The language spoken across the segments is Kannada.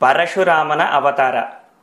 ಪರಶುರಾಮನ ಅವತಾರ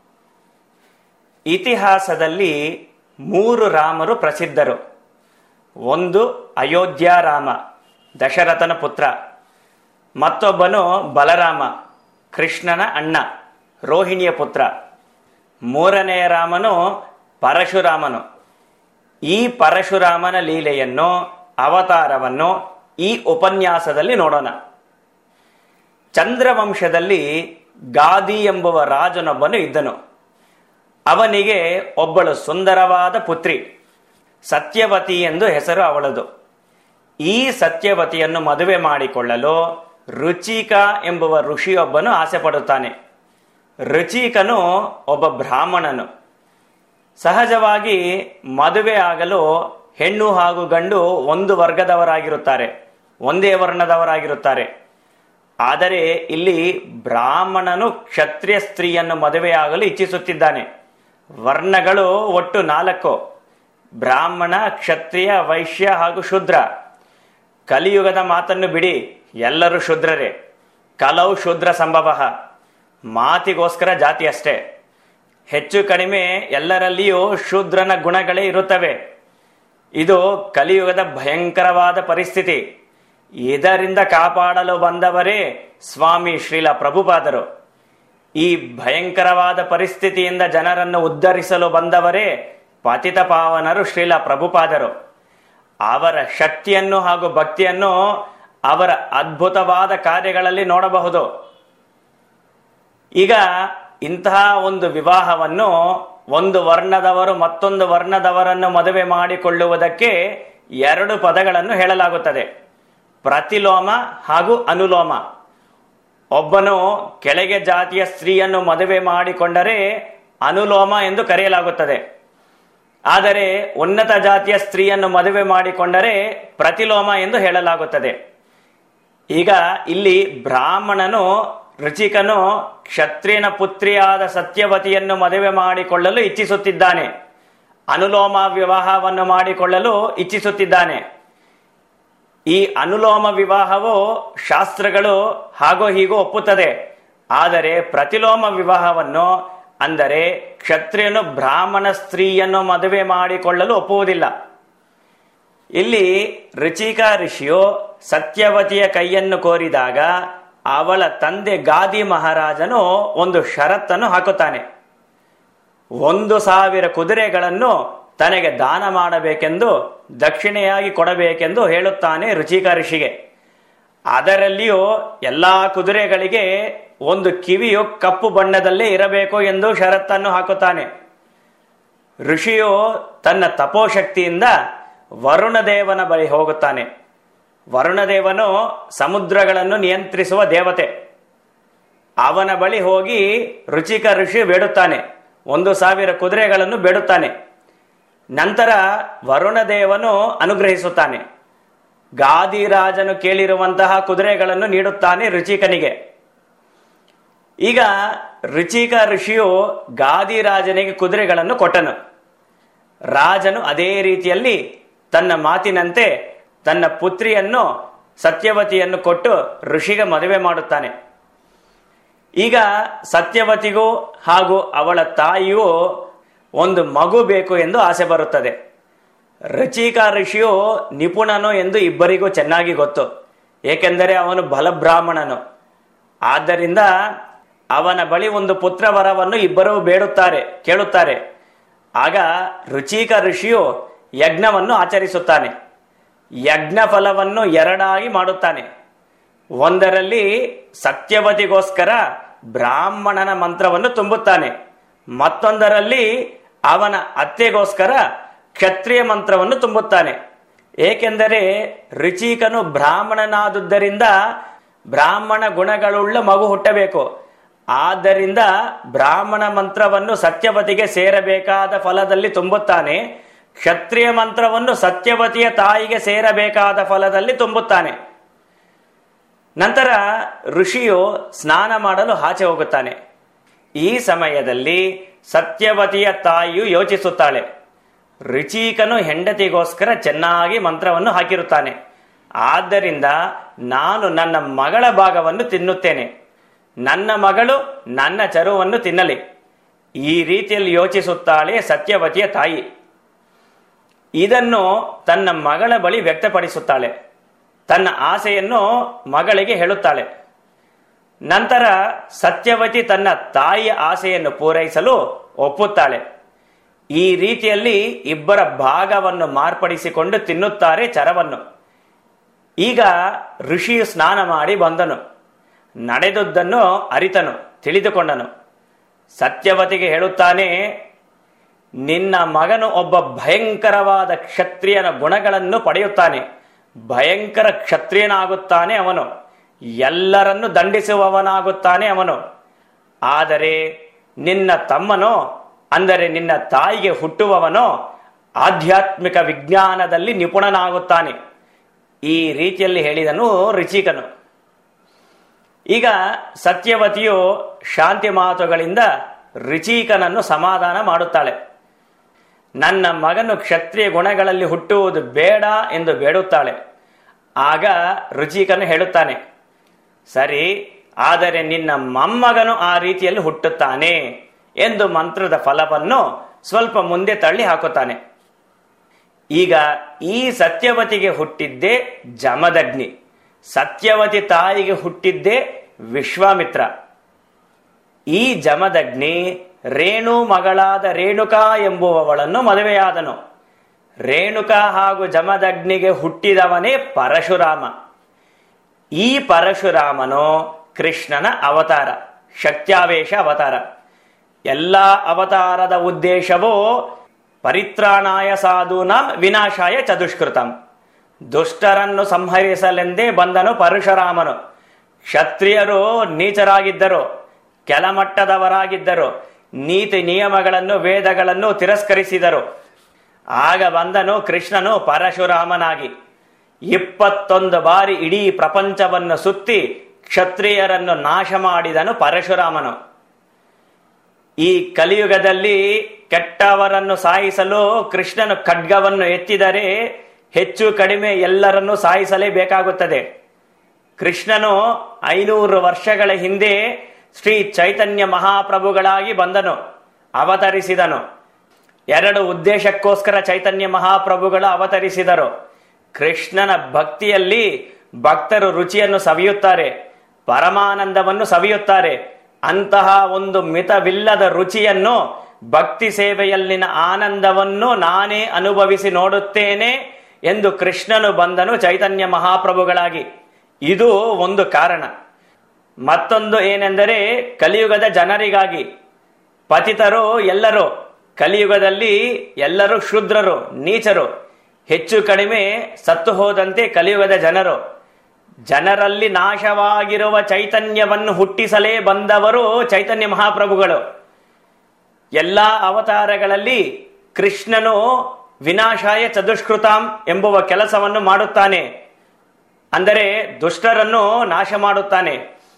ಇತಿಹಾಸದಲ್ಲಿ ಮೂರು ರಾಮರು ಪ್ರಸಿದ್ಧರು ಒಂದು ಅಯೋಧ್ಯ ರಾಮ ದಶರಥನ ಪುತ್ರ ಮತ್ತೊಬ್ಬನು ಬಲರಾಮ ಕೃಷ್ಣನ ಅಣ್ಣ ರೋಹಿಣಿಯ ಪುತ್ರ ಮೂರನೆಯ ರಾಮನು ಪರಶುರಾಮನು ಈ ಪರಶುರಾಮನ ಲೀಲೆಯನ್ನು ಅವತಾರವನ್ನು ಈ ಉಪನ್ಯಾಸದಲ್ಲಿ ನೋಡೋಣ ಚಂದ್ರವಂಶದಲ್ಲಿ ಗಾದಿ ಎಂಬುವ ರಾಜನೊಬ್ಬನು ಇದ್ದನು ಅವನಿಗೆ ಒಬ್ಬಳು ಸುಂದರವಾದ ಪುತ್ರಿ ಸತ್ಯವತಿ ಎಂದು ಹೆಸರು ಅವಳದು ಈ ಸತ್ಯವತಿಯನ್ನು ಮದುವೆ ಮಾಡಿಕೊಳ್ಳಲು ರುಚಿಕ ಎಂಬುವ ಋಷಿಯೊಬ್ಬನು ಆಸೆ ಪಡುತ್ತಾನೆ ರುಚಿಕನು ಒಬ್ಬ ಬ್ರಾಹ್ಮಣನು ಸಹಜವಾಗಿ ಮದುವೆ ಆಗಲು ಹೆಣ್ಣು ಹಾಗೂ ಗಂಡು ಒಂದು ವರ್ಗದವರಾಗಿರುತ್ತಾರೆ ಒಂದೇ ವರ್ಣದವರಾಗಿರುತ್ತಾರೆ ಆದರೆ ಇಲ್ಲಿ ಬ್ರಾಹ್ಮಣನು ಕ್ಷತ್ರಿಯ ಸ್ತ್ರೀಯನ್ನು ಮದುವೆಯಾಗಲು ಇಚ್ಛಿಸುತ್ತಿದ್ದಾನೆ ವರ್ಣಗಳು ಒಟ್ಟು ನಾಲ್ಕು ಬ್ರಾಹ್ಮಣ ಕ್ಷತ್ರಿಯ ವೈಶ್ಯ ಹಾಗೂ ಶೂದ್ರ ಕಲಿಯುಗದ ಮಾತನ್ನು ಬಿಡಿ ಎಲ್ಲರೂ ಶೂದ್ರರೇ ಕಲವು ಶೂದ್ರ ಸಂಭವ ಮಾತಿಗೋಸ್ಕರ ಜಾತಿ ಅಷ್ಟೇ ಹೆಚ್ಚು ಕಡಿಮೆ ಎಲ್ಲರಲ್ಲಿಯೂ ಶೂದ್ರನ ಗುಣಗಳೇ ಇರುತ್ತವೆ ಇದು ಕಲಿಯುಗದ ಭಯಂಕರವಾದ ಪರಿಸ್ಥಿತಿ ಇದರಿಂದ ಕಾಪಾಡಲು ಬಂದವರೇ ಸ್ವಾಮಿ ಶ್ರೀಲ ಪ್ರಭುಪಾದರು ಈ ಭಯಂಕರವಾದ ಪರಿಸ್ಥಿತಿಯಿಂದ ಜನರನ್ನು ಉದ್ಧರಿಸಲು ಬಂದವರೇ ಪತಿತ ಪಾವನರು ಶ್ರೀಲ ಪ್ರಭುಪಾದರು ಅವರ ಶಕ್ತಿಯನ್ನು ಹಾಗೂ ಭಕ್ತಿಯನ್ನು ಅವರ ಅದ್ಭುತವಾದ ಕಾರ್ಯಗಳಲ್ಲಿ ನೋಡಬಹುದು ಈಗ ಇಂತಹ ಒಂದು ವಿವಾಹವನ್ನು ಒಂದು ವರ್ಣದವರು ಮತ್ತೊಂದು ವರ್ಣದವರನ್ನು ಮದುವೆ ಮಾಡಿಕೊಳ್ಳುವುದಕ್ಕೆ ಎರಡು ಪದಗಳನ್ನು ಹೇಳಲಾಗುತ್ತದೆ ಪ್ರತಿಲೋಮ ಹಾಗೂ ಅನುಲೋಮ ಒಬ್ಬನು ಕೆಳಗೆ ಜಾತಿಯ ಸ್ತ್ರೀಯನ್ನು ಮದುವೆ ಮಾಡಿಕೊಂಡರೆ ಅನುಲೋಮ ಎಂದು ಕರೆಯಲಾಗುತ್ತದೆ ಆದರೆ ಉನ್ನತ ಜಾತಿಯ ಸ್ತ್ರೀಯನ್ನು ಮದುವೆ ಮಾಡಿಕೊಂಡರೆ ಪ್ರತಿಲೋಮ ಎಂದು ಹೇಳಲಾಗುತ್ತದೆ ಈಗ ಇಲ್ಲಿ ಬ್ರಾಹ್ಮಣನು ರುಚಿಕನು ಕ್ಷತ್ರಿಯನ ಪುತ್ರಿಯಾದ ಸತ್ಯವತಿಯನ್ನು ಮದುವೆ ಮಾಡಿಕೊಳ್ಳಲು ಇಚ್ಛಿಸುತ್ತಿದ್ದಾನೆ ಅನುಲೋಮ ವಿವಾಹವನ್ನು ಮಾಡಿಕೊಳ್ಳಲು ಇಚ್ಛಿಸುತ್ತಿದ್ದಾನೆ ಈ ಅನುಲೋಮ ವಿವಾಹವು ಶಾಸ್ತ್ರಗಳು ಹಾಗೋ ಹೀಗೋ ಒಪ್ಪುತ್ತದೆ ಆದರೆ ಪ್ರತಿಲೋಮ ವಿವಾಹವನ್ನು ಅಂದರೆ ಕ್ಷತ್ರಿಯನು ಬ್ರಾಹ್ಮಣ ಸ್ತ್ರೀಯನ್ನು ಮದುವೆ ಮಾಡಿಕೊಳ್ಳಲು ಒಪ್ಪುವುದಿಲ್ಲ ಇಲ್ಲಿ ರುಚಿಕ ಋಷಿಯು ಸತ್ಯವತಿಯ ಕೈಯನ್ನು ಕೋರಿದಾಗ ಅವಳ ತಂದೆ ಗಾದಿ ಮಹಾರಾಜನು ಒಂದು ಷರತ್ತನ್ನು ಹಾಕುತ್ತಾನೆ ಒಂದು ಸಾವಿರ ಕುದುರೆಗಳನ್ನು ತನಗೆ ದಾನ ಮಾಡಬೇಕೆಂದು ದಕ್ಷಿಣೆಯಾಗಿ ಕೊಡಬೇಕೆಂದು ಹೇಳುತ್ತಾನೆ ರುಚಿಕ ಋಷಿಗೆ ಅದರಲ್ಲಿಯೂ ಎಲ್ಲಾ ಕುದುರೆಗಳಿಗೆ ಒಂದು ಕಿವಿಯು ಕಪ್ಪು ಬಣ್ಣದಲ್ಲೇ ಇರಬೇಕು ಎಂದು ಷರತ್ತನ್ನು ಹಾಕುತ್ತಾನೆ ಋಷಿಯು ತನ್ನ ತಪೋಶಕ್ತಿಯಿಂದ ವರುಣದೇವನ ಬಳಿ ಹೋಗುತ್ತಾನೆ ವರುಣದೇವನು ಸಮುದ್ರಗಳನ್ನು ನಿಯಂತ್ರಿಸುವ ದೇವತೆ ಅವನ ಬಳಿ ಹೋಗಿ ರುಚಿಕ ಋಷಿ ಬೇಡುತ್ತಾನೆ ಒಂದು ಸಾವಿರ ಕುದುರೆಗಳನ್ನು ಬೇಡುತ್ತಾನೆ ನಂತರ ವರುಣದೇವನು ಅನುಗ್ರಹಿಸುತ್ತಾನೆ ಗಾದಿರಾಜನು ಕೇಳಿರುವಂತಹ ಕುದುರೆಗಳನ್ನು ನೀಡುತ್ತಾನೆ ರುಚಿಕನಿಗೆ ಈಗ ರುಚಿಕ ಋಷಿಯು ಗಾದಿರಾಜನಿಗೆ ಕುದುರೆಗಳನ್ನು ಕೊಟ್ಟನು ರಾಜನು ಅದೇ ರೀತಿಯಲ್ಲಿ ತನ್ನ ಮಾತಿನಂತೆ ತನ್ನ ಪುತ್ರಿಯನ್ನು ಸತ್ಯವತಿಯನ್ನು ಕೊಟ್ಟು ಋಷಿಗೆ ಮದುವೆ ಮಾಡುತ್ತಾನೆ ಈಗ ಸತ್ಯವತಿಗೂ ಹಾಗೂ ಅವಳ ತಾಯಿಯೂ ಒಂದು ಮಗು ಬೇಕು ಎಂದು ಆಸೆ ಬರುತ್ತದೆ ರುಚಿಕ ಋಷಿಯು ನಿಪುಣನು ಎಂದು ಇಬ್ಬರಿಗೂ ಚೆನ್ನಾಗಿ ಗೊತ್ತು ಏಕೆಂದರೆ ಅವನು ಬಲಬ್ರಾಹ್ಮಣನು ಆದ್ದರಿಂದ ಅವನ ಬಳಿ ಒಂದು ಪುತ್ರ ವರವನ್ನು ಇಬ್ಬರೂ ಬೇಡುತ್ತಾರೆ ಕೇಳುತ್ತಾರೆ ಆಗ ರುಚಿಕ ಋಷಿಯು ಯಜ್ಞವನ್ನು ಆಚರಿಸುತ್ತಾನೆ ಯಜ್ಞ ಫಲವನ್ನು ಎರಡಾಗಿ ಮಾಡುತ್ತಾನೆ ಒಂದರಲ್ಲಿ ಸತ್ಯವತಿಗೋಸ್ಕರ ಬ್ರಾಹ್ಮಣನ ಮಂತ್ರವನ್ನು ತುಂಬುತ್ತಾನೆ ಮತ್ತೊಂದರಲ್ಲಿ ಅವನ ಅತ್ತೆಗೋಸ್ಕರ ಕ್ಷತ್ರಿಯ ಮಂತ್ರವನ್ನು ತುಂಬುತ್ತಾನೆ ಏಕೆಂದರೆ ರುಚಿಕನು ಬ್ರಾಹ್ಮಣನಾದುದರಿಂದ ಬ್ರಾಹ್ಮಣ ಗುಣಗಳುಳ್ಳ ಮಗು ಹುಟ್ಟಬೇಕು ಆದ್ದರಿಂದ ಬ್ರಾಹ್ಮಣ ಮಂತ್ರವನ್ನು ಸತ್ಯವತಿಗೆ ಸೇರಬೇಕಾದ ಫಲದಲ್ಲಿ ತುಂಬುತ್ತಾನೆ ಕ್ಷತ್ರಿಯ ಮಂತ್ರವನ್ನು ಸತ್ಯವತಿಯ ತಾಯಿಗೆ ಸೇರಬೇಕಾದ ಫಲದಲ್ಲಿ ತುಂಬುತ್ತಾನೆ ನಂತರ ಋಷಿಯು ಸ್ನಾನ ಮಾಡಲು ಆಚೆ ಹೋಗುತ್ತಾನೆ ಈ ಸಮಯದಲ್ಲಿ ಸತ್ಯವತಿಯ ತಾಯಿಯು ಯೋಚಿಸುತ್ತಾಳೆ ರುಚಿಕನು ಹೆಂಡತಿಗೋಸ್ಕರ ಚೆನ್ನಾಗಿ ಮಂತ್ರವನ್ನು ಹಾಕಿರುತ್ತಾನೆ ಆದ್ದರಿಂದ ನಾನು ನನ್ನ ಮಗಳ ಭಾಗವನ್ನು ತಿನ್ನುತ್ತೇನೆ ನನ್ನ ಮಗಳು ನನ್ನ ಚರುವನ್ನು ತಿನ್ನಲಿ ಈ ರೀತಿಯಲ್ಲಿ ಯೋಚಿಸುತ್ತಾಳೆ ಸತ್ಯವತಿಯ ತಾಯಿ ಇದನ್ನು ತನ್ನ ಮಗಳ ಬಳಿ ವ್ಯಕ್ತಪಡಿಸುತ್ತಾಳೆ ತನ್ನ ಆಸೆಯನ್ನು ಮಗಳಿಗೆ ಹೇಳುತ್ತಾಳೆ ನಂತರ ಸತ್ಯವತಿ ತನ್ನ ತಾಯಿಯ ಆಸೆಯನ್ನು ಪೂರೈಸಲು ಒಪ್ಪುತ್ತಾಳೆ ಈ ರೀತಿಯಲ್ಲಿ ಇಬ್ಬರ ಭಾಗವನ್ನು ಮಾರ್ಪಡಿಸಿಕೊಂಡು ತಿನ್ನುತ್ತಾರೆ ಚರವನ್ನು ಈಗ ಋಷಿಯು ಸ್ನಾನ ಮಾಡಿ ಬಂದನು ನಡೆದುದನ್ನು ಅರಿತನು ತಿಳಿದುಕೊಂಡನು ಸತ್ಯವತಿಗೆ ಹೇಳುತ್ತಾನೆ ನಿನ್ನ ಮಗನು ಒಬ್ಬ ಭಯಂಕರವಾದ ಕ್ಷತ್ರಿಯನ ಗುಣಗಳನ್ನು ಪಡೆಯುತ್ತಾನೆ ಭಯಂಕರ ಕ್ಷತ್ರಿಯನಾಗುತ್ತಾನೆ ಅವನು ಎಲ್ಲರನ್ನು ದಂಡಿಸುವವನಾಗುತ್ತಾನೆ ಅವನು ಆದರೆ ನಿನ್ನ ತಮ್ಮನೋ ಅಂದರೆ ನಿನ್ನ ತಾಯಿಗೆ ಹುಟ್ಟುವವನೋ ಆಧ್ಯಾತ್ಮಿಕ ವಿಜ್ಞಾನದಲ್ಲಿ ನಿಪುಣನಾಗುತ್ತಾನೆ ಈ ರೀತಿಯಲ್ಲಿ ಹೇಳಿದನು ಋಚಿಕನು ಈಗ ಸತ್ಯವತಿಯು ಶಾಂತಿ ಮಾತುಗಳಿಂದ ಋಚೀಕನನ್ನು ಸಮಾಧಾನ ಮಾಡುತ್ತಾಳೆ ನನ್ನ ಮಗನು ಕ್ಷತ್ರಿಯ ಗುಣಗಳಲ್ಲಿ ಹುಟ್ಟುವುದು ಬೇಡ ಎಂದು ಬೇಡುತ್ತಾಳೆ ಆಗ ರುಚಿಕನು ಹೇಳುತ್ತಾನೆ ಸರಿ ಆದರೆ ನಿನ್ನ ಮೊಮ್ಮಗನು ಆ ರೀತಿಯಲ್ಲಿ ಹುಟ್ಟುತ್ತಾನೆ ಎಂದು ಮಂತ್ರದ ಫಲವನ್ನು ಸ್ವಲ್ಪ ಮುಂದೆ ತಳ್ಳಿ ಹಾಕುತ್ತಾನೆ ಈಗ ಈ ಸತ್ಯವತಿಗೆ ಹುಟ್ಟಿದ್ದೇ ಜಮದಗ್ನಿ ಸತ್ಯವತಿ ತಾಯಿಗೆ ಹುಟ್ಟಿದ್ದೇ ವಿಶ್ವಾಮಿತ್ರ ಈ ಜಮದಗ್ನಿ ರೇಣು ಮಗಳಾದ ರೇಣುಕಾ ಎಂಬುವವಳನ್ನು ಮದುವೆಯಾದನು ರೇಣುಕಾ ಹಾಗೂ ಜಮದಗ್ನಿಗೆ ಹುಟ್ಟಿದವನೇ ಪರಶುರಾಮ ಈ ಪರಶುರಾಮನು ಕೃಷ್ಣನ ಅವತಾರ ಶಕ್ತ್ಯಾವೇಶ ಅವತಾರ ಎಲ್ಲ ಅವತಾರದ ಉದ್ದೇಶವು ಪರಿತ್ರಾಣಾಯ ಸಾಧೂನಾಂ ವಿನಾಶಾಯ ಚದುಷ್ಕೃತಂ ದುಷ್ಟರನ್ನು ಸಂಹರಿಸಲೆಂದೇ ಬಂದನು ಪರಶುರಾಮನು ಕ್ಷತ್ರಿಯರು ನೀಚರಾಗಿದ್ದರು ಕೆಳಮಟ್ಟದವರಾಗಿದ್ದರು ನೀತಿ ನಿಯಮಗಳನ್ನು ವೇದಗಳನ್ನು ತಿರಸ್ಕರಿಸಿದರು ಆಗ ಬಂದನು ಕೃಷ್ಣನು ಪರಶುರಾಮನಾಗಿ ಇಪ್ಪತ್ತೊಂದು ಬಾರಿ ಇಡೀ ಪ್ರಪಂಚವನ್ನು ಸುತ್ತಿ ಕ್ಷತ್ರಿಯರನ್ನು ನಾಶ ಮಾಡಿದನು ಪರಶುರಾಮನು ಈ ಕಲಿಯುಗದಲ್ಲಿ ಕೆಟ್ಟವರನ್ನು ಸಾಯಿಸಲು ಕೃಷ್ಣನು ಖಡ್ಗವನ್ನು ಎತ್ತಿದರೆ ಹೆಚ್ಚು ಕಡಿಮೆ ಎಲ್ಲರನ್ನೂ ಸಾಯಿಸಲೇಬೇಕಾಗುತ್ತದೆ ಕೃಷ್ಣನು ಐನೂರು ವರ್ಷಗಳ ಹಿಂದೆ ಶ್ರೀ ಚೈತನ್ಯ ಮಹಾಪ್ರಭುಗಳಾಗಿ ಬಂದನು ಅವತರಿಸಿದನು ಎರಡು ಉದ್ದೇಶಕ್ಕೋಸ್ಕರ ಚೈತನ್ಯ ಮಹಾಪ್ರಭುಗಳು ಅವತರಿಸಿದರು ಕೃಷ್ಣನ ಭಕ್ತಿಯಲ್ಲಿ ಭಕ್ತರು ರುಚಿಯನ್ನು ಸವಿಯುತ್ತಾರೆ ಪರಮಾನಂದವನ್ನು ಸವಿಯುತ್ತಾರೆ ಅಂತಹ ಒಂದು ಮಿತವಿಲ್ಲದ ರುಚಿಯನ್ನು ಭಕ್ತಿ ಸೇವೆಯಲ್ಲಿನ ಆನಂದವನ್ನು ನಾನೇ ಅನುಭವಿಸಿ ನೋಡುತ್ತೇನೆ ಎಂದು ಕೃಷ್ಣನು ಬಂದನು ಚೈತನ್ಯ ಮಹಾಪ್ರಭುಗಳಾಗಿ ಇದು ಒಂದು ಕಾರಣ ಮತ್ತೊಂದು ಏನೆಂದರೆ ಕಲಿಯುಗದ ಜನರಿಗಾಗಿ ಪತಿತರು ಎಲ್ಲರೂ ಕಲಿಯುಗದಲ್ಲಿ ಎಲ್ಲರೂ ಶೂದ್ರರು ನೀಚರು ಹೆಚ್ಚು ಕಡಿಮೆ ಸತ್ತು ಹೋದಂತೆ ಕಲಿಯುಗದ ಜನರು ಜನರಲ್ಲಿ ನಾಶವಾಗಿರುವ ಚೈತನ್ಯವನ್ನು ಹುಟ್ಟಿಸಲೇ ಬಂದವರು ಚೈತನ್ಯ ಮಹಾಪ್ರಭುಗಳು ಎಲ್ಲಾ ಅವತಾರಗಳಲ್ಲಿ ಕೃಷ್ಣನು ವಿನಾಶಾಯ ಚದುಷ್ಕೃತಾಂ ಎಂಬುವ ಕೆಲಸವನ್ನು ಮಾಡುತ್ತಾನೆ ಅಂದರೆ ದುಷ್ಟರನ್ನು ನಾಶ ಮಾಡುತ್ತಾನೆ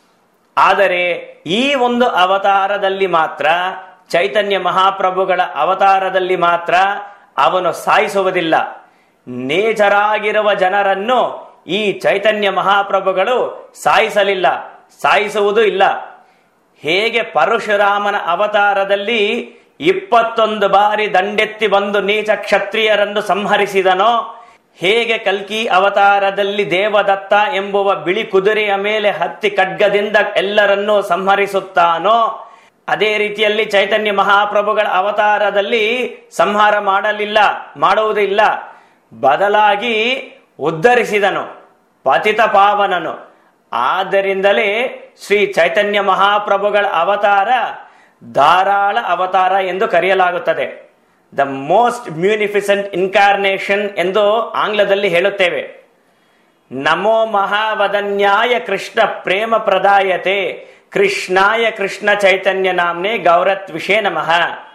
ಆದರೆ ಈ ಒಂದು ಅವತಾರದಲ್ಲಿ ಮಾತ್ರ ಚೈತನ್ಯ ಮಹಾಪ್ರಭುಗಳ ಅವತಾರದಲ್ಲಿ ಮಾತ್ರ ಅವನು ಸಾಯಿಸುವುದಿಲ್ಲ ನೇಜರಾಗಿರುವ ಜನರನ್ನು ಈ ಚೈತನ್ಯ ಮಹಾಪ್ರಭುಗಳು ಸಾಯಿಸಲಿಲ್ಲ ಸಾಯಿಸುವುದೂ ಇಲ್ಲ ಹೇಗೆ ಪರಶುರಾಮನ ಅವತಾರದಲ್ಲಿ ಇಪ್ಪತ್ತೊಂದು ಬಾರಿ ದಂಡೆತ್ತಿ ಬಂದು ನೀಚ ಕ್ಷತ್ರಿಯರನ್ನು ಸಂಹರಿಸಿದನೋ ಹೇಗೆ ಕಲ್ಕಿ ಅವತಾರದಲ್ಲಿ ದೇವದತ್ತ ಎಂಬುವ ಬಿಳಿ ಕುದುರೆಯ ಮೇಲೆ ಹತ್ತಿ ಖಡ್ಗದಿಂದ ಎಲ್ಲರನ್ನೂ ಸಂಹರಿಸುತ್ತಾನೋ ಅದೇ ರೀತಿಯಲ್ಲಿ ಚೈತನ್ಯ ಮಹಾಪ್ರಭುಗಳ ಅವತಾರದಲ್ಲಿ ಸಂಹಾರ ಮಾಡಲಿಲ್ಲ ಮಾಡುವುದಿಲ್ಲ ಬದಲಾಗಿ ಉದ್ಧರಿಸಿದನು ಪತಿತ ಪಾವನನು ಆದ್ದರಿಂದಲೇ ಶ್ರೀ ಚೈತನ್ಯ ಮಹಾಪ್ರಭುಗಳ ಅವತಾರ ಧಾರಾಳ ಅವತಾರ ಎಂದು ಕರೆಯಲಾಗುತ್ತದೆ ದ ಮೋಸ್ಟ್ ಮ್ಯೂನಿಫಿಸೆಂಟ್ ಇನ್ಕಾರ್ನೇಷನ್ ಎಂದು ಆಂಗ್ಲದಲ್ಲಿ ಹೇಳುತ್ತೇವೆ ನಮೋ ಮಹಾವದನ್ಯಾಯ ಕೃಷ್ಣ ಪ್ರೇಮ ಪ್ರದಾಯತೆ ಕೃಷ್ಣಾಯ ಕೃಷ್ಣ ಚೈತನ್ಯ ನಾಮ್ನೆ ಗೌರತ್ವಿಷೇ ನಮಃ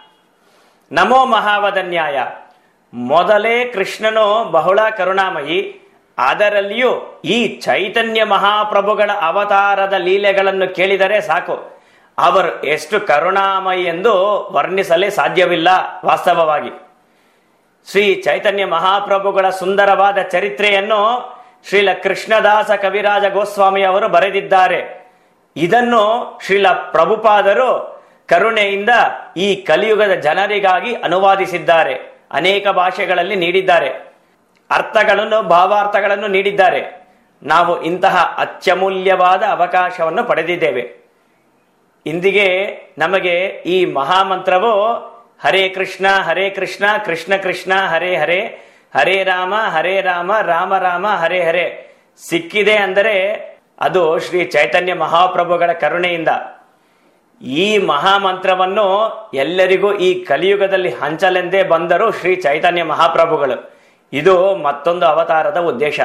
ನಮೋ ಮಹಾವದನ್ಯಾಯ ಮೊದಲೇ ಕೃಷ್ಣನು ಬಹಳ ಕರುಣಾಮಯಿ ಅದರಲ್ಲಿಯೂ ಈ ಚೈತನ್ಯ ಮಹಾಪ್ರಭುಗಳ ಅವತಾರದ ಲೀಲೆಗಳನ್ನು ಕೇಳಿದರೆ ಸಾಕು ಅವರು ಎಷ್ಟು ಕರುಣಾಮಯಿ ಎಂದು ವರ್ಣಿಸಲೇ ಸಾಧ್ಯವಿಲ್ಲ ವಾಸ್ತವವಾಗಿ ಶ್ರೀ ಚೈತನ್ಯ ಮಹಾಪ್ರಭುಗಳ ಸುಂದರವಾದ ಚರಿತ್ರೆಯನ್ನು ಶ್ರೀಲ ಕೃಷ್ಣದಾಸ ಕವಿರಾಜ ಗೋಸ್ವಾಮಿ ಅವರು ಬರೆದಿದ್ದಾರೆ ಇದನ್ನು ಶ್ರೀಲ ಪ್ರಭುಪಾದರು ಕರುಣೆಯಿಂದ ಈ ಕಲಿಯುಗದ ಜನರಿಗಾಗಿ ಅನುವಾದಿಸಿದ್ದಾರೆ ಅನೇಕ ಭಾಷೆಗಳಲ್ಲಿ ನೀಡಿದ್ದಾರೆ ಅರ್ಥಗಳನ್ನು ಭಾವಾರ್ಥಗಳನ್ನು ನೀಡಿದ್ದಾರೆ ನಾವು ಇಂತಹ ಅತ್ಯಮೂಲ್ಯವಾದ ಅವಕಾಶವನ್ನು ಪಡೆದಿದ್ದೇವೆ ಇಂದಿಗೆ ನಮಗೆ ಈ ಮಹಾಮಂತ್ರವು ಹರೇ ಕೃಷ್ಣ ಹರೇ ಕೃಷ್ಣ ಕೃಷ್ಣ ಕೃಷ್ಣ ಹರೇ ಹರೇ ಹರೇ ರಾಮ ಹರೇ ರಾಮ ರಾಮ ರಾಮ ಹರೇ ಹರೇ ಸಿಕ್ಕಿದೆ ಅಂದರೆ ಅದು ಶ್ರೀ ಚೈತನ್ಯ ಮಹಾಪ್ರಭುಗಳ ಕರುಣೆಯಿಂದ ಈ ಮಹಾಮಂತ್ರವನ್ನು ಎಲ್ಲರಿಗೂ ಈ ಕಲಿಯುಗದಲ್ಲಿ ಹಂಚಲೆಂದೇ ಬಂದರು ಶ್ರೀ ಚೈತನ್ಯ ಮಹಾಪ್ರಭುಗಳು ಇದು ಮತ್ತೊಂದು ಅವತಾರದ ಉದ್ದೇಶ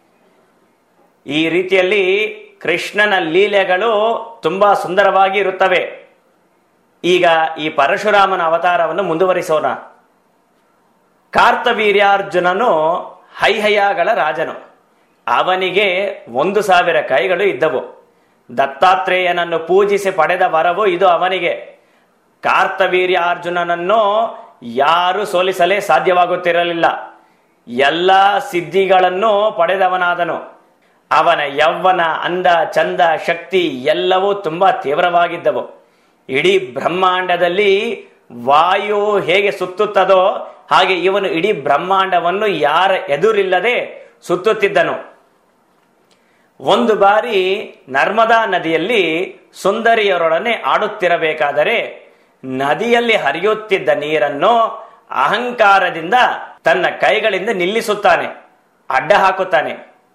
ಈ ರೀತಿಯಲ್ಲಿ ಕೃಷ್ಣನ ಲೀಲೆಗಳು ತುಂಬಾ ಸುಂದರವಾಗಿ ಇರುತ್ತವೆ ಈಗ ಈ ಪರಶುರಾಮನ ಅವತಾರವನ್ನು ಮುಂದುವರಿಸೋಣ ಕಾರ್ತವೀರ್ಯಾರ್ಜುನನು ಹೈಹಯಗಳ ರಾಜನು ಅವನಿಗೆ ಒಂದು ಸಾವಿರ ಕೈಗಳು ಇದ್ದವು ದತ್ತಾತ್ರೇಯನನ್ನು ಪೂಜಿಸಿ ಪಡೆದ ವರವು ಇದು ಅವನಿಗೆ ಕಾರ್ತವೀರ್ಯಾರ್ಜುನನನ್ನು ಯಾರು ಸೋಲಿಸಲೇ ಸಾಧ್ಯವಾಗುತ್ತಿರಲಿಲ್ಲ ಎಲ್ಲ ಸಿದ್ಧಿಗಳನ್ನು ಪಡೆದವನಾದನು ಅವನ ಯೌವನ ಅಂದ ಚಂದ ಶಕ್ತಿ ಎಲ್ಲವೂ ತುಂಬಾ ತೀವ್ರವಾಗಿದ್ದವು ಇಡೀ ಬ್ರಹ್ಮಾಂಡದಲ್ಲಿ ವಾಯು ಹೇಗೆ ಸುತ್ತುತ್ತದೋ ಹಾಗೆ ಇವನು ಇಡೀ ಬ್ರಹ್ಮಾಂಡವನ್ನು ಯಾರ ಎದುರಿಲ್ಲದೆ ಸುತ್ತುತ್ತಿದ್ದನು ಒಂದು ಬಾರಿ ನರ್ಮದಾ ನದಿಯಲ್ಲಿ ಸುಂದರಿಯರೊಡನೆ ಆಡುತ್ತಿರಬೇಕಾದರೆ ನದಿಯಲ್ಲಿ ಹರಿಯುತ್ತಿದ್ದ ನೀರನ್ನು ಅಹಂಕಾರದಿಂದ ತನ್ನ ಕೈಗಳಿಂದ ನಿಲ್ಲಿಸುತ್ತಾನೆ ಅಡ್ಡ ಹಾಕುತ್ತಾನೆ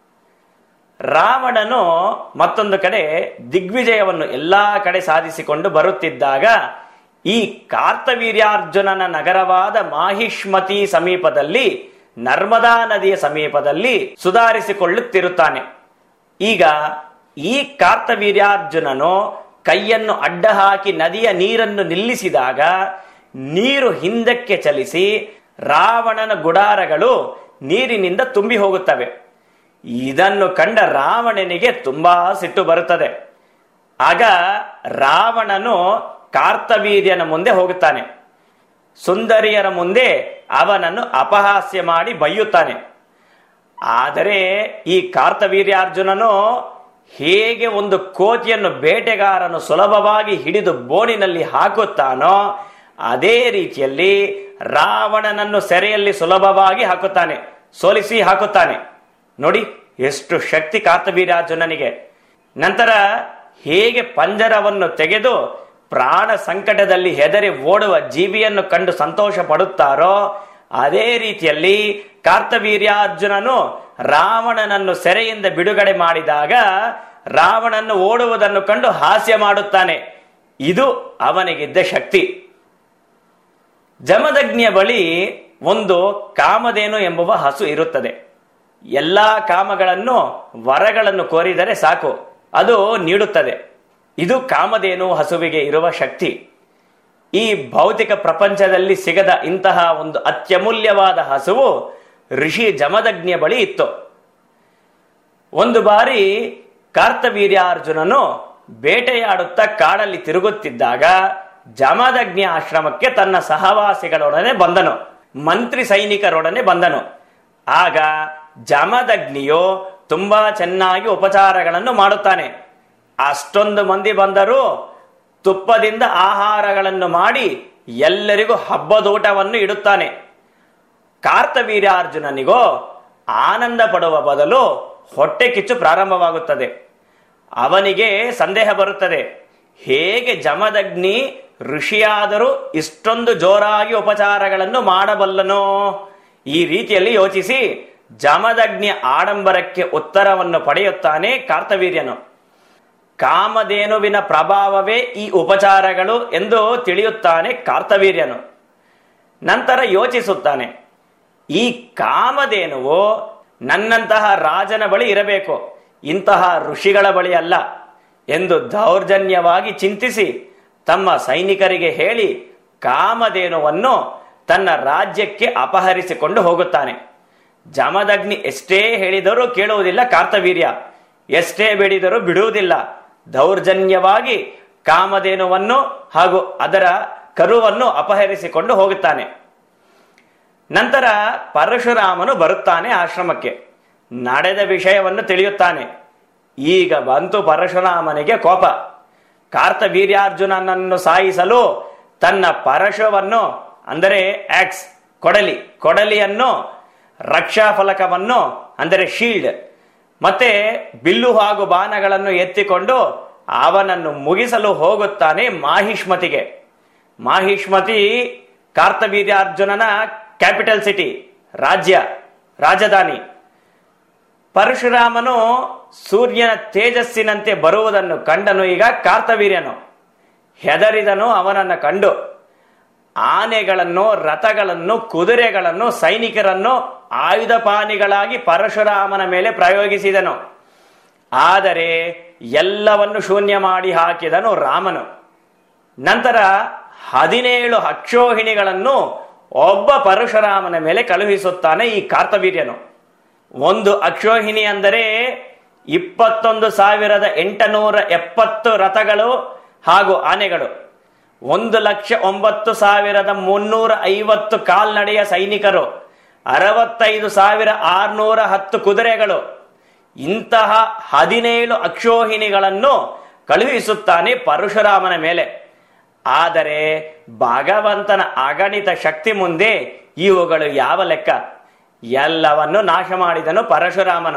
ರಾವಣನು ಮತ್ತೊಂದು ಕಡೆ ದಿಗ್ವಿಜಯವನ್ನು ಎಲ್ಲಾ ಕಡೆ ಸಾಧಿಸಿಕೊಂಡು ಬರುತ್ತಿದ್ದಾಗ ಈ ಕಾರ್ತವೀರ್ಯಾರ್ಜುನನ ನಗರವಾದ ಮಾಹಿಷ್ಮತಿ ಸಮೀಪದಲ್ಲಿ ನರ್ಮದಾ ನದಿಯ ಸಮೀಪದಲ್ಲಿ ಸುಧಾರಿಸಿಕೊಳ್ಳುತ್ತಿರುತ್ತಾನೆ ಈಗ ಈ ಕಾರ್ತವೀರ್ಯಾರ್ಜುನನು ಕೈಯನ್ನು ಅಡ್ಡ ಹಾಕಿ ನದಿಯ ನೀರನ್ನು ನಿಲ್ಲಿಸಿದಾಗ ನೀರು ಹಿಂದಕ್ಕೆ ಚಲಿಸಿ ರಾವಣನ ಗುಡಾರಗಳು ನೀರಿನಿಂದ ತುಂಬಿ ಹೋಗುತ್ತವೆ ಇದನ್ನು ಕಂಡ ರಾವಣನಿಗೆ ತುಂಬಾ ಸಿಟ್ಟು ಬರುತ್ತದೆ ಆಗ ರಾವಣನು ಕಾರ್ತವೀರ್ಯನ ಮುಂದೆ ಹೋಗುತ್ತಾನೆ ಸುಂದರಿಯರ ಮುಂದೆ ಅವನನ್ನು ಅಪಹಾಸ್ಯ ಮಾಡಿ ಬೈಯುತ್ತಾನೆ ಆದರೆ ಈ ಕಾರ್ತವೀರ್ಯಾರ್ಜುನನು ಹೇಗೆ ಒಂದು ಕೋತಿಯನ್ನು ಬೇಟೆಗಾರನು ಸುಲಭವಾಗಿ ಹಿಡಿದು ಬೋನಿನಲ್ಲಿ ಹಾಕುತ್ತಾನೋ ಅದೇ ರೀತಿಯಲ್ಲಿ ರಾವಣನನ್ನು ಸೆರೆಯಲ್ಲಿ ಸುಲಭವಾಗಿ ಹಾಕುತ್ತಾನೆ ಸೋಲಿಸಿ ಹಾಕುತ್ತಾನೆ ನೋಡಿ ಎಷ್ಟು ಶಕ್ತಿ ಕಾರ್ತವೀರ್ಯಾರ್ಜುನನಿಗೆ ನಂತರ ಹೇಗೆ ಪಂಜರವನ್ನು ತೆಗೆದು ಪ್ರಾಣ ಸಂಕಟದಲ್ಲಿ ಹೆದರಿ ಓಡುವ ಜೀವಿಯನ್ನು ಕಂಡು ಸಂತೋಷ ಪಡುತ್ತಾರೋ ಅದೇ ರೀತಿಯಲ್ಲಿ ಕಾರ್ತವೀರ್ಯಾರ್ಜುನನು ರಾವಣನನ್ನು ಸೆರೆಯಿಂದ ಬಿಡುಗಡೆ ಮಾಡಿದಾಗ ರಾವಣನ್ನು ಓಡುವುದನ್ನು ಕಂಡು ಹಾಸ್ಯ ಮಾಡುತ್ತಾನೆ ಇದು ಅವನಿಗಿದ್ದ ಶಕ್ತಿ ಜಮದಗ್ನಿಯ ಬಳಿ ಒಂದು ಕಾಮಧೇನು ಎಂಬುವ ಹಸು ಇರುತ್ತದೆ ಎಲ್ಲಾ ಕಾಮಗಳನ್ನು ವರಗಳನ್ನು ಕೋರಿದರೆ ಸಾಕು ಅದು ನೀಡುತ್ತದೆ ಇದು ಕಾಮಧೇನು ಹಸುವಿಗೆ ಇರುವ ಶಕ್ತಿ ಈ ಭೌತಿಕ ಪ್ರಪಂಚದಲ್ಲಿ ಸಿಗದ ಇಂತಹ ಒಂದು ಅತ್ಯಮೂಲ್ಯವಾದ ಹಸುವು ಋಷಿ ಜಮದಗ್ನಿಯ ಬಳಿ ಇತ್ತು ಒಂದು ಬಾರಿ ಕಾರ್ತವೀರ್ಯಾರ್ಜುನನು ಬೇಟೆಯಾಡುತ್ತಾ ಕಾಡಲ್ಲಿ ತಿರುಗುತ್ತಿದ್ದಾಗ ಜಮದಗ್ನಿ ಆಶ್ರಮಕ್ಕೆ ತನ್ನ ಸಹವಾಸಿಗಳೊಡನೆ ಬಂದನು ಮಂತ್ರಿ ಸೈನಿಕರೊಡನೆ ಬಂದನು ಆಗ ಜಮದಗ್ನಿಯು ತುಂಬಾ ಚೆನ್ನಾಗಿ ಉಪಚಾರಗಳನ್ನು ಮಾಡುತ್ತಾನೆ ಅಷ್ಟೊಂದು ಮಂದಿ ಬಂದರೂ ತುಪ್ಪದಿಂದ ಆಹಾರಗಳನ್ನು ಮಾಡಿ ಎಲ್ಲರಿಗೂ ಹಬ್ಬದೂಟವನ್ನು ಇಡುತ್ತಾನೆ ಕಾರ್ತವೀರ್ಯಾರ್ಜುನನಿಗೋ ಆನಂದ ಪಡುವ ಬದಲು ಹೊಟ್ಟೆ ಕಿಚ್ಚು ಪ್ರಾರಂಭವಾಗುತ್ತದೆ ಅವನಿಗೆ ಸಂದೇಹ ಬರುತ್ತದೆ ಹೇಗೆ ಜಮದಗ್ನಿ ಋಷಿಯಾದರೂ ಇಷ್ಟೊಂದು ಜೋರಾಗಿ ಉಪಚಾರಗಳನ್ನು ಮಾಡಬಲ್ಲನೋ ಈ ರೀತಿಯಲ್ಲಿ ಯೋಚಿಸಿ ಜಮದಗ್ನಿಯ ಆಡಂಬರಕ್ಕೆ ಉತ್ತರವನ್ನು ಪಡೆಯುತ್ತಾನೆ ಕಾರ್ತವೀರ್ಯನು ಕಾಮಧೇನುವಿನ ಪ್ರಭಾವವೇ ಈ ಉಪಚಾರಗಳು ಎಂದು ತಿಳಿಯುತ್ತಾನೆ ಕಾರ್ತವೀರ್ಯನು ನಂತರ ಯೋಚಿಸುತ್ತಾನೆ ಈ ಕಾಮಧೇನುವು ನನ್ನಂತಹ ರಾಜನ ಬಳಿ ಇರಬೇಕು ಇಂತಹ ಋಷಿಗಳ ಬಳಿ ಅಲ್ಲ ಎಂದು ದೌರ್ಜನ್ಯವಾಗಿ ಚಿಂತಿಸಿ ತಮ್ಮ ಸೈನಿಕರಿಗೆ ಹೇಳಿ ಕಾಮಧೇನುವನ್ನು ತನ್ನ ರಾಜ್ಯಕ್ಕೆ ಅಪಹರಿಸಿಕೊಂಡು ಹೋಗುತ್ತಾನೆ ಜಮದಗ್ನಿ ಎಷ್ಟೇ ಹೇಳಿದರೂ ಕೇಳುವುದಿಲ್ಲ ಕಾರ್ತವೀರ್ಯ ಎಷ್ಟೇ ಬೇಡಿದರೂ ಬಿಡುವುದಿಲ್ಲ ದೌರ್ಜನ್ಯವಾಗಿ ಕಾಮಧೇನುವನ್ನು ಹಾಗೂ ಅದರ ಕರುವನ್ನು ಅಪಹರಿಸಿಕೊಂಡು ಹೋಗುತ್ತಾನೆ ನಂತರ ಪರಶುರಾಮನು ಬರುತ್ತಾನೆ ಆಶ್ರಮಕ್ಕೆ ನಡೆದ ವಿಷಯವನ್ನು ತಿಳಿಯುತ್ತಾನೆ ಈಗ ಬಂತು ಪರಶುರಾಮನಿಗೆ ಕೋಪ ಕಾರ್ತವೀರ್ಯಾರ್ಜುನನನ್ನು ಸಾಯಿಸಲು ತನ್ನ ಪರಶುವನ್ನು ಅಂದರೆ ಆಕ್ಸ್ ಕೊಡಲಿ ಕೊಡಲಿಯನ್ನು ರಕ್ಷಾ ಫಲಕವನ್ನು ಅಂದರೆ ಶೀಲ್ಡ್ ಮತ್ತೆ ಬಿಲ್ಲು ಹಾಗೂ ಬಾಣಗಳನ್ನು ಎತ್ತಿಕೊಂಡು ಅವನನ್ನು ಮುಗಿಸಲು ಹೋಗುತ್ತಾನೆ ಮಾಹಿಷ್ಮತಿಗೆ ಮಾಹಿಷ್ಮತಿ ಕಾರ್ತವೀರ್ಯಾರ್ಜುನನ ಕ್ಯಾಪಿಟಲ್ ಸಿಟಿ ರಾಜ್ಯ ರಾಜಧಾನಿ ಪರಶುರಾಮನು ಸೂರ್ಯನ ತೇಜಸ್ಸಿನಂತೆ ಬರುವುದನ್ನು ಕಂಡನು ಈಗ ಕಾರ್ತವೀರ್ಯನು ಹೆದರಿದನು ಅವನನ್ನು ಕಂಡು ಆನೆಗಳನ್ನು ರಥಗಳನ್ನು ಕುದುರೆಗಳನ್ನು ಸೈನಿಕರನ್ನು ಆಯುಧಪಾನಿಗಳಾಗಿ ಪರಶುರಾಮನ ಮೇಲೆ ಪ್ರಯೋಗಿಸಿದನು ಆದರೆ ಎಲ್ಲವನ್ನು ಶೂನ್ಯ ಮಾಡಿ ಹಾಕಿದನು ರಾಮನು ನಂತರ ಹದಿನೇಳು ಅಕ್ಷೋಹಿಣಿಗಳನ್ನು ಒಬ್ಬ ಪರಶುರಾಮನ ಮೇಲೆ ಕಳುಹಿಸುತ್ತಾನೆ ಈ ಕಾರ್ತವೀರ್ಯನು ಒಂದು ಅಕ್ಷೋಹಿಣಿ ಅಂದರೆ ಇಪ್ಪತ್ತೊಂದು ಸಾವಿರದ ಎಂಟುನೂರ ಎಪ್ಪತ್ತು ರಥಗಳು ಹಾಗೂ ಆನೆಗಳು ಒಂದು ಲಕ್ಷ ಒಂಬತ್ತು ಸಾವಿರದ ಮುನ್ನೂರ ಐವತ್ತು ಕಾಲ್ನಡೆಯ ಸೈನಿಕರು ಅರವತ್ತೈದು ಸಾವಿರ ಆರ್ನೂರ ಹತ್ತು ಕುದುರೆಗಳು ಇಂತಹ ಹದಿನೇಳು ಅಕ್ಷೋಹಿಣಿಗಳನ್ನು ಕಳುಹಿಸುತ್ತಾನೆ ಪರಶುರಾಮನ ಮೇಲೆ ಆದರೆ ಭಗವಂತನ ಅಗಣಿತ ಶಕ್ತಿ ಮುಂದೆ ಇವುಗಳು ಯಾವ ಲೆಕ್ಕ ಎಲ್ಲವನ್ನು ನಾಶ ಮಾಡಿದನು ಪರಶುರಾಮನು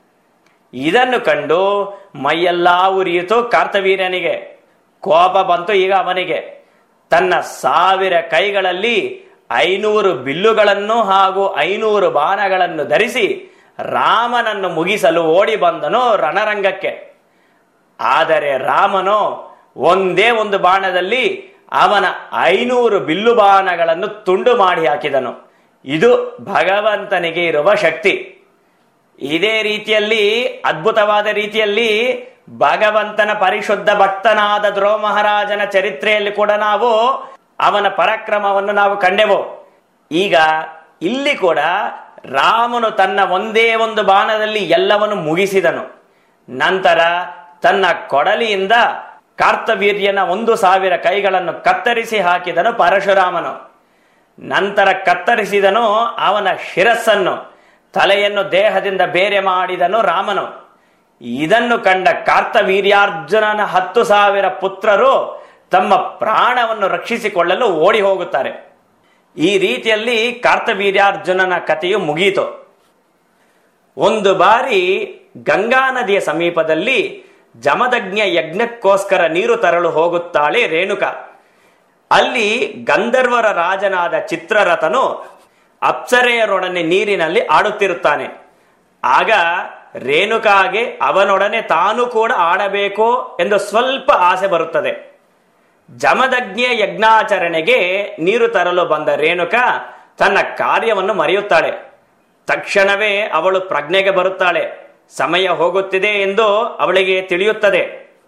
ಇದನ್ನು ಕಂಡು ಮೈಯೆಲ್ಲಾ ಉರಿಯಿತು ಕಾರ್ತವೀರ್ಯನಿಗೆ ಕೋಪ ಬಂತು ಈಗ ಅವನಿಗೆ ತನ್ನ ಸಾವಿರ ಕೈಗಳಲ್ಲಿ ಐನೂರು ಬಿಲ್ಲುಗಳನ್ನು ಹಾಗೂ ಐನೂರು ಬಾಣಗಳನ್ನು ಧರಿಸಿ ರಾಮನನ್ನು ಮುಗಿಸಲು ಓಡಿ ಬಂದನು ರಣರಂಗಕ್ಕೆ ಆದರೆ ರಾಮನು ಒಂದೇ ಒಂದು ಬಾಣದಲ್ಲಿ ಅವನ ಐನೂರು ಬಿಲ್ಲು ಬಾಣಗಳನ್ನು ತುಂಡು ಮಾಡಿ ಹಾಕಿದನು ಇದು ಭಗವಂತನಿಗೆ ಇರುವ ಶಕ್ತಿ ಇದೇ ರೀತಿಯಲ್ಲಿ ಅದ್ಭುತವಾದ ರೀತಿಯಲ್ಲಿ ಭಗವಂತನ ಪರಿಶುದ್ಧ ಭಕ್ತನಾದ ಧ್ರುವ ಮಹಾರಾಜನ ಚರಿತ್ರೆಯಲ್ಲಿ ಕೂಡ ನಾವು ಅವನ ಪರಾಕ್ರಮವನ್ನು ನಾವು ಕಂಡೆವು ಈಗ ಇಲ್ಲಿ ಕೂಡ ರಾಮನು ತನ್ನ ಒಂದೇ ಒಂದು ಬಾಣದಲ್ಲಿ ಎಲ್ಲವನ್ನು ಮುಗಿಸಿದನು ನಂತರ ತನ್ನ ಕೊಡಲಿಯಿಂದ ಕಾರ್ತವೀರ್ಯನ ಒಂದು ಸಾವಿರ ಕೈಗಳನ್ನು ಕತ್ತರಿಸಿ ಹಾಕಿದನು ಪರಶುರಾಮನು ನಂತರ ಕತ್ತರಿಸಿದನು ಅವನ ಶಿರಸ್ಸನ್ನು ತಲೆಯನ್ನು ದೇಹದಿಂದ ಬೇರೆ ಮಾಡಿದನು ರಾಮನು ಇದನ್ನು ಕಂಡ ಕಾರ್ತವೀರ್ಯಾರ್ಜುನನ ಹತ್ತು ಸಾವಿರ ಪುತ್ರರು ತಮ್ಮ ಪ್ರಾಣವನ್ನು ರಕ್ಷಿಸಿಕೊಳ್ಳಲು ಓಡಿ ಹೋಗುತ್ತಾರೆ ಈ ರೀತಿಯಲ್ಲಿ ಕಾರ್ತವೀರ್ಯಾರ್ಜುನನ ಕಥೆಯು ಮುಗಿಯಿತು ಒಂದು ಬಾರಿ ಗಂಗಾ ನದಿಯ ಸಮೀಪದಲ್ಲಿ ಜಮದಗ್ನಿಯ ಯಜ್ಞಕ್ಕೋಸ್ಕರ ನೀರು ತರಲು ಹೋಗುತ್ತಾಳೆ ರೇಣುಕ ಅಲ್ಲಿ ಗಂಧರ್ವರ ರಾಜನಾದ ಚಿತ್ರರಥನು ಅಪ್ಸರೆಯರೊಡನೆ ನೀರಿನಲ್ಲಿ ಆಡುತ್ತಿರುತ್ತಾನೆ ಆಗ ರೇಣುಕಾಗೆ ಅವನೊಡನೆ ತಾನು ಕೂಡ ಆಡಬೇಕು ಎಂದು ಸ್ವಲ್ಪ ಆಸೆ ಬರುತ್ತದೆ ಜಮದಗ್ನಿಯ ಯಜ್ಞಾಚರಣೆಗೆ ನೀರು ತರಲು ಬಂದ ರೇಣುಕ ತನ್ನ ಕಾರ್ಯವನ್ನು ಮರೆಯುತ್ತಾಳೆ ತಕ್ಷಣವೇ ಅವಳು ಪ್ರಜ್ಞೆಗೆ ಬರುತ್ತಾಳೆ ಸಮಯ ಹೋಗುತ್ತಿದೆ ಎಂದು ಅವಳಿಗೆ ತಿಳಿಯುತ್ತದೆ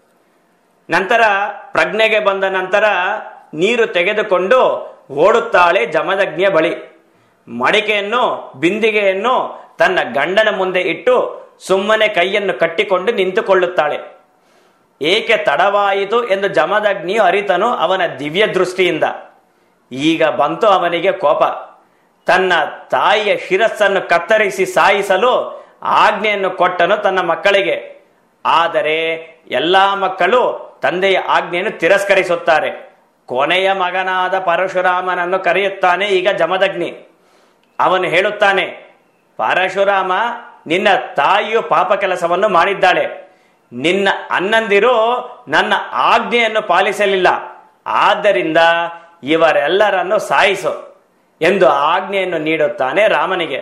ನಂತರ ಪ್ರಜ್ಞೆಗೆ ಬಂದ ನಂತರ ನೀರು ತೆಗೆದುಕೊಂಡು ಓಡುತ್ತಾಳೆ ಜಮದಗ್ನಿಯ ಬಳಿ ಮಡಿಕೆಯನ್ನು ಬಿಂದಿಗೆಯನ್ನು ತನ್ನ ಗಂಡನ ಮುಂದೆ ಇಟ್ಟು ಸುಮ್ಮನೆ ಕೈಯನ್ನು ಕಟ್ಟಿಕೊಂಡು ನಿಂತುಕೊಳ್ಳುತ್ತಾಳೆ ಏಕೆ ತಡವಾಯಿತು ಎಂದು ಜಮದಗ್ನಿಯು ಅರಿತನು ಅವನ ದಿವ್ಯ ದೃಷ್ಟಿಯಿಂದ ಈಗ ಬಂತು ಅವನಿಗೆ ಕೋಪ ತನ್ನ ತಾಯಿಯ ಶಿರಸ್ಸನ್ನು ಕತ್ತರಿಸಿ ಸಾಯಿಸಲು ಆಜ್ಞೆಯನ್ನು ಕೊಟ್ಟನು ತನ್ನ ಮಕ್ಕಳಿಗೆ ಆದರೆ ಎಲ್ಲಾ ಮಕ್ಕಳು ತಂದೆಯ ಆಜ್ಞೆಯನ್ನು ತಿರಸ್ಕರಿಸುತ್ತಾರೆ ಕೊನೆಯ ಮಗನಾದ ಪರಶುರಾಮನನ್ನು ಕರೆಯುತ್ತಾನೆ ಈಗ ಜಮದಗ್ನಿ ಅವನು ಹೇಳುತ್ತಾನೆ ಪರಶುರಾಮ ನಿನ್ನ ತಾಯಿಯು ಪಾಪ ಕೆಲಸವನ್ನು ಮಾಡಿದ್ದಾಳೆ ನಿನ್ನ ಅಣ್ಣಂದಿರು ನನ್ನ ಆಜ್ಞೆಯನ್ನು ಪಾಲಿಸಲಿಲ್ಲ ಆದ್ದರಿಂದ ಇವರೆಲ್ಲರನ್ನು ಸಾಯಿಸು ಎಂದು ಆಜ್ಞೆಯನ್ನು ನೀಡುತ್ತಾನೆ ರಾಮನಿಗೆ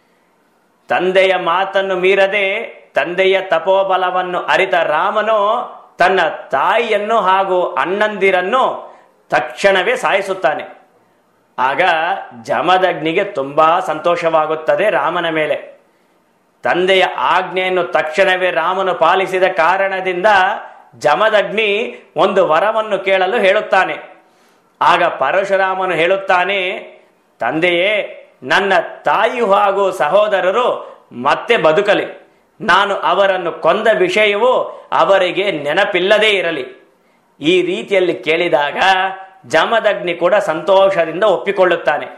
ತಂದೆಯ ಮಾತನ್ನು ಮೀರದೆ ತಂದೆಯ ತಪೋಬಲವನ್ನು ಅರಿತ ರಾಮನು ತನ್ನ ತಾಯಿಯನ್ನು ಹಾಗೂ ಅಣ್ಣಂದಿರನ್ನು ತಕ್ಷಣವೇ ಸಾಯಿಸುತ್ತಾನೆ ಆಗ ಜಮದಗ್ನಿಗೆ ತುಂಬಾ ಸಂತೋಷವಾಗುತ್ತದೆ ರಾಮನ ಮೇಲೆ ತಂದೆಯ ಆಜ್ಞೆಯನ್ನು ತಕ್ಷಣವೇ ರಾಮನು ಪಾಲಿಸಿದ ಕಾರಣದಿಂದ ಜಮದಗ್ನಿ ಒಂದು ವರವನ್ನು ಕೇಳಲು ಹೇಳುತ್ತಾನೆ ಆಗ ಪರಶುರಾಮನು ಹೇಳುತ್ತಾನೆ ತಂದೆಯೇ ನನ್ನ ತಾಯಿ ಹಾಗೂ ಸಹೋದರರು ಮತ್ತೆ ಬದುಕಲಿ ನಾನು ಅವರನ್ನು ಕೊಂದ ವಿಷಯವು ಅವರಿಗೆ ನೆನಪಿಲ್ಲದೇ ಇರಲಿ ಈ ರೀತಿಯಲ್ಲಿ ಕೇಳಿದಾಗ ಜಮದಗ್ನಿ ಕೂಡ ಸಂತೋಷದಿಂದ ಒಪ್ಪಿಕೊಳ್ಳುತ್ತಾನೆ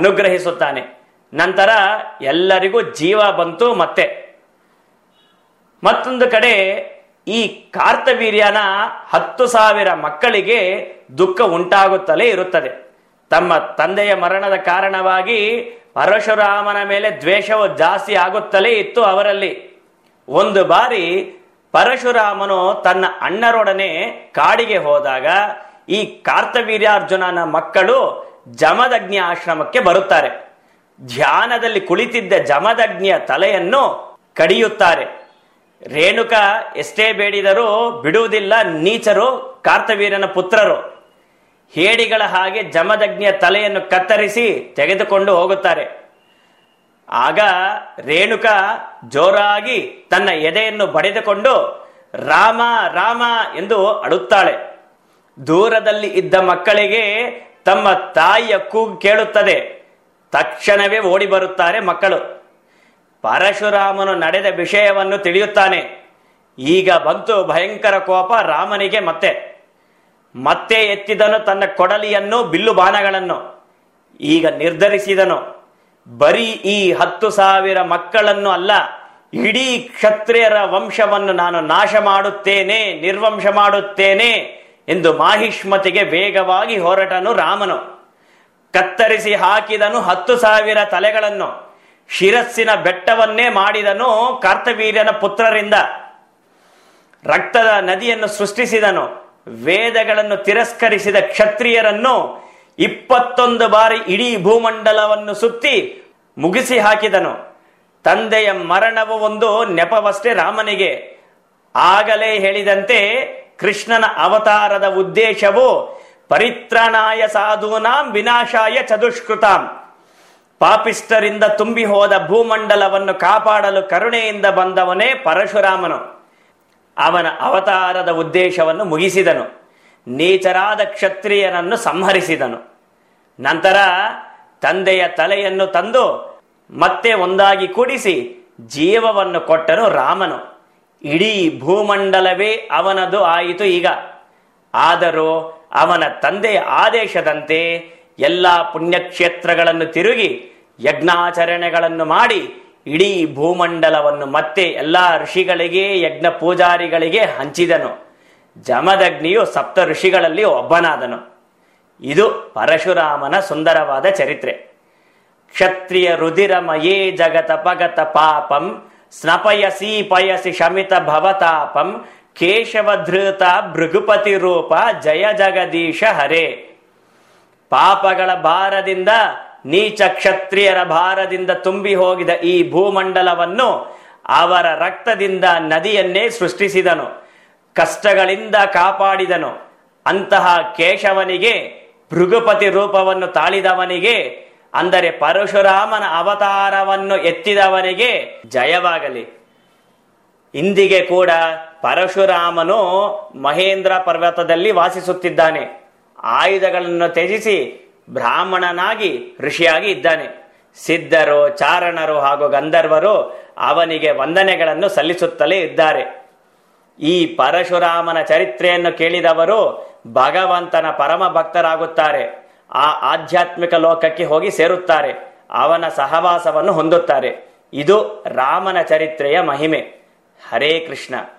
ಅನುಗ್ರಹಿಸುತ್ತಾನೆ ನಂತರ ಎಲ್ಲರಿಗೂ ಜೀವ ಬಂತು ಮತ್ತೆ ಮತ್ತೊಂದು ಕಡೆ ಈ ಕಾರ್ತವೀರ್ಯನ ಹತ್ತು ಸಾವಿರ ಮಕ್ಕಳಿಗೆ ದುಃಖ ಉಂಟಾಗುತ್ತಲೇ ಇರುತ್ತದೆ ತಮ್ಮ ತಂದೆಯ ಮರಣದ ಕಾರಣವಾಗಿ ಪರಶುರಾಮನ ಮೇಲೆ ದ್ವೇಷವು ಜಾಸ್ತಿ ಆಗುತ್ತಲೇ ಇತ್ತು ಅವರಲ್ಲಿ ಒಂದು ಬಾರಿ ಪರಶುರಾಮನು ತನ್ನ ಅಣ್ಣರೊಡನೆ ಕಾಡಿಗೆ ಹೋದಾಗ ಈ ಕಾರ್ತವೀರ್ಯಾರ್ಜುನನ ಮಕ್ಕಳು ಜಮದಗ್ನಿ ಆಶ್ರಮಕ್ಕೆ ಬರುತ್ತಾರೆ ಧ್ಯಾನದಲ್ಲಿ ಕುಳಿತಿದ್ದ ಜಮದಗ್ನಿಯ ತಲೆಯನ್ನು ಕಡಿಯುತ್ತಾರೆ ರೇಣುಕ ಎಷ್ಟೇ ಬೇಡಿದರೂ ಬಿಡುವುದಿಲ್ಲ ನೀಚರು ಕಾರ್ತವೀರ್ಯನ ಪುತ್ರರು ಹೇಡಿಗಳ ಹಾಗೆ ಜಮದಗ್ನಿಯ ತಲೆಯನ್ನು ಕತ್ತರಿಸಿ ತೆಗೆದುಕೊಂಡು ಹೋಗುತ್ತಾರೆ ಆಗ ರೇಣುಕ ಜೋರಾಗಿ ತನ್ನ ಎದೆಯನ್ನು ಬಡಿದುಕೊಂಡು ರಾಮ ರಾಮ ಎಂದು ಅಳುತ್ತಾಳೆ ದೂರದಲ್ಲಿ ಇದ್ದ ಮಕ್ಕಳಿಗೆ ತಮ್ಮ ತಾಯಿಯ ಕೂಗು ಕೇಳುತ್ತದೆ ತಕ್ಷಣವೇ ಓಡಿ ಬರುತ್ತಾರೆ ಮಕ್ಕಳು ಪರಶುರಾಮನು ನಡೆದ ವಿಷಯವನ್ನು ತಿಳಿಯುತ್ತಾನೆ ಈಗ ಬಂತು ಭಯಂಕರ ಕೋಪ ರಾಮನಿಗೆ ಮತ್ತೆ ಮತ್ತೆ ಎತ್ತಿದನು ತನ್ನ ಕೊಡಲಿಯನ್ನು ಬಿಲ್ಲು ಬಾಣಗಳನ್ನು ಈಗ ನಿರ್ಧರಿಸಿದನು ಬರೀ ಈ ಹತ್ತು ಸಾವಿರ ಮಕ್ಕಳನ್ನು ಅಲ್ಲ ಇಡೀ ಕ್ಷತ್ರಿಯರ ವಂಶವನ್ನು ನಾನು ನಾಶ ಮಾಡುತ್ತೇನೆ ನಿರ್ವಂಶ ಮಾಡುತ್ತೇನೆ ಎಂದು ಮಾಹಿಷ್ಮತಿಗೆ ವೇಗವಾಗಿ ಹೊರಟನು ರಾಮನು ಕತ್ತರಿಸಿ ಹಾಕಿದನು ಹತ್ತು ಸಾವಿರ ತಲೆಗಳನ್ನು ಶಿರಸ್ಸಿನ ಬೆಟ್ಟವನ್ನೇ ಮಾಡಿದನು ಕಾರ್ತವೀರ್ಯನ ಪುತ್ರರಿಂದ ರಕ್ತದ ನದಿಯನ್ನು ಸೃಷ್ಟಿಸಿದನು ವೇದಗಳನ್ನು ತಿರಸ್ಕರಿಸಿದ ಕ್ಷತ್ರಿಯರನ್ನು ಇಪ್ಪತ್ತೊಂದು ಬಾರಿ ಇಡೀ ಭೂಮಂಡಲವನ್ನು ಸುತ್ತಿ ಮುಗಿಸಿ ಹಾಕಿದನು ತಂದೆಯ ಮರಣವು ಒಂದು ನೆಪವಷ್ಟೇ ರಾಮನಿಗೆ ಆಗಲೇ ಹೇಳಿದಂತೆ ಕೃಷ್ಣನ ಅವತಾರದ ಉದ್ದೇಶವು ಪರಿತ್ರಾಣಾಯ ಸಾಧೂನಾಂ ವಿನಾಶಾಯ ಚದುಷ್ಕೃತಾಂ ಪಾಪಿಷ್ಟರಿಂದ ತುಂಬಿ ಹೋದ ಭೂಮಂಡಲವನ್ನು ಕಾಪಾಡಲು ಕರುಣೆಯಿಂದ ಬಂದವನೇ ಪರಶುರಾಮನು ಅವನ ಅವತಾರದ ಉದ್ದೇಶವನ್ನು ಮುಗಿಸಿದನು ನೀಚರಾದ ಕ್ಷತ್ರಿಯರನ್ನು ಸಂಹರಿಸಿದನು ನಂತರ ತಂದೆಯ ತಲೆಯನ್ನು ತಂದು ಮತ್ತೆ ಒಂದಾಗಿ ಕೂಡಿಸಿ ಜೀವವನ್ನು ಕೊಟ್ಟನು ರಾಮನು ಇಡೀ ಭೂಮಂಡಲವೇ ಅವನದು ಆಯಿತು ಈಗ ಆದರೂ ಅವನ ತಂದೆಯ ಆದೇಶದಂತೆ ಎಲ್ಲ ಪುಣ್ಯಕ್ಷೇತ್ರಗಳನ್ನು ತಿರುಗಿ ಯಜ್ಞಾಚರಣೆಗಳನ್ನು ಮಾಡಿ ಇಡೀ ಭೂಮಂಡಲವನ್ನು ಮತ್ತೆ ಎಲ್ಲ ಋಷಿಗಳಿಗೆ ಯಜ್ಞ ಪೂಜಾರಿಗಳಿಗೆ ಹಂಚಿದನು ಜಮದಗ್ನಿಯು ಸಪ್ತ ಋಷಿಗಳಲ್ಲಿ ಒಬ್ಬನಾದನು ಇದು ಪರಶುರಾಮನ ಸುಂದರವಾದ ಚರಿತ್ರೆ ಕ್ಷತ್ರಿಯ ರುದಿರಮಯೇ ಜಗತ ಪಗತ ಪಾಪಂ ಸ್ನಪಯಸಿ ಪಯಸಿ ಶಮಿತ ಭವತಾಪಂ ಕೇಶವಧೃತ ಭೃಗುಪತಿ ರೂಪ ಜಯ ಜಗದೀಶ ಹರೇ ಪಾಪಗಳ ಭಾರದಿಂದ ನೀಚ ಕ್ಷತ್ರಿಯರ ಭಾರದಿಂದ ತುಂಬಿ ಹೋಗಿದ ಈ ಭೂಮಂಡಲವನ್ನು ಅವರ ರಕ್ತದಿಂದ ನದಿಯನ್ನೇ ಸೃಷ್ಟಿಸಿದನು ಕಷ್ಟಗಳಿಂದ ಕಾಪಾಡಿದನು ಅಂತಹ ಕೇಶವನಿಗೆ ಭೃಗುಪತಿ ರೂಪವನ್ನು ತಾಳಿದವನಿಗೆ ಅಂದರೆ ಪರಶುರಾಮನ ಅವತಾರವನ್ನು ಎತ್ತಿದವನಿಗೆ ಜಯವಾಗಲಿ ಇಂದಿಗೆ ಕೂಡ ಪರಶುರಾಮನು ಮಹೇಂದ್ರ ಪರ್ವತದಲ್ಲಿ ವಾಸಿಸುತ್ತಿದ್ದಾನೆ ಆಯುಧಗಳನ್ನು ತ್ಯಜಿಸಿ ಬ್ರಾಹ್ಮಣನಾಗಿ ಋಷಿಯಾಗಿ ಇದ್ದಾನೆ ಸಿದ್ಧರು ಚಾರಣರು ಹಾಗೂ ಗಂಧರ್ವರು ಅವನಿಗೆ ವಂದನೆಗಳನ್ನು ಸಲ್ಲಿಸುತ್ತಲೇ ಇದ್ದಾರೆ ಈ ಪರಶುರಾಮನ ಚರಿತ್ರೆಯನ್ನು ಕೇಳಿದವರು ಭಗವಂತನ ಪರಮ ಭಕ್ತರಾಗುತ್ತಾರೆ ಆ ಆಧ್ಯಾತ್ಮಿಕ ಲೋಕಕ್ಕೆ ಹೋಗಿ ಸೇರುತ್ತಾರೆ ಅವನ ಸಹವಾಸವನ್ನು ಹೊಂದುತ್ತಾರೆ ಇದು ರಾಮನ ಚರಿತ್ರೆಯ ಮಹಿಮೆ ಹರೇ ಕೃಷ್ಣ